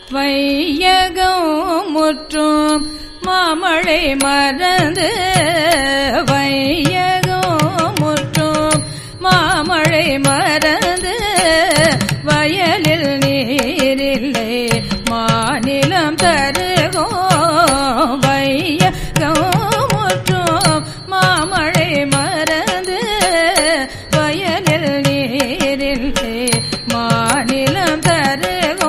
வையகம் முற்றும் மாமழை மறந்து வையகம் முற்றும் மாமழை மறந்து வயலில் நீரில்லை மாநிலம் தருகோ வையகம் முற்றும் மாமழை மறந்து வயலில் நீரில்லை மாநிலம் தருகோ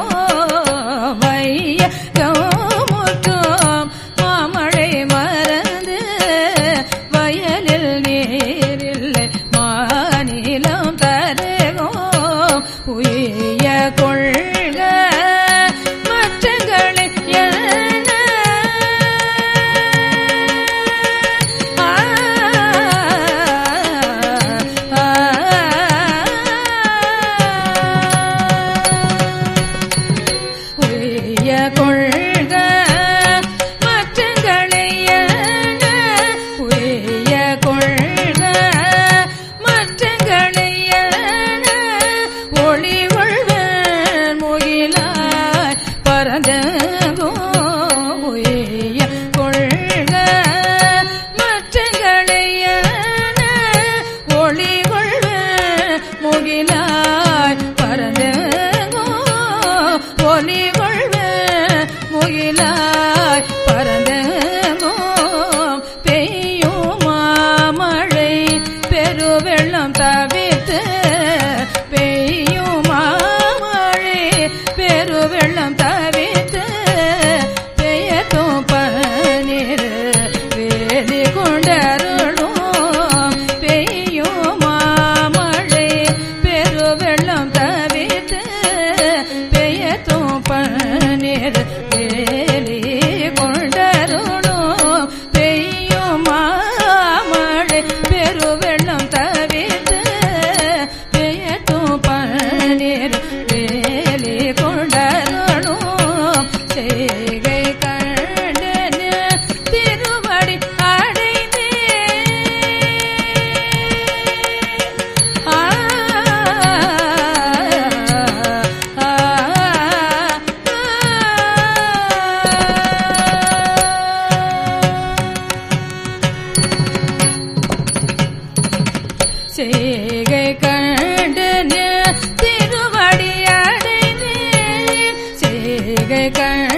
வையகம் முற்றும் மாமழை மறந்து வயலில் நீரில்லை மாநிலம் தருகோ உய கொள்க மற்றங்களை என்ன ஆ, ஆ, உய கொள்க மற்றங்களை என்ன உய கொள்க மற்றங்களை என்ன ஒளி கொள்வன் முகிலாய் பரந்தகோ உய கொள்க மற்றங்களை என்ன ஒளி கொள்வன் முகிலாய் பரந்தகோ ஒலி கொள்வன் முகிலாய் பரந்தகோ பெய்யும் மாமழை பெருவெள்ளம் தவித்து பெய்யும் மாமழை பெருவெள்ளம் தவித்து பெய்யட்டும் பனிர் வேலி கொண்டருளும் பெய்யும் மாமழை பெருவெள்ளம் தவித்து பெய்யட்டும் பனிர் வேலி கொண்டருளும் பெய்யும் மாமழை பெருவெள்ளம் தவித்து பெய்யட்டும் பனிர் வேலி கொண்டருளும் செய்கை கண்டன திருவடி அடைந்தே ஆ ஆ செய்கை கண்டன திருவடி அடைந்தேன் செய்கை கண்ட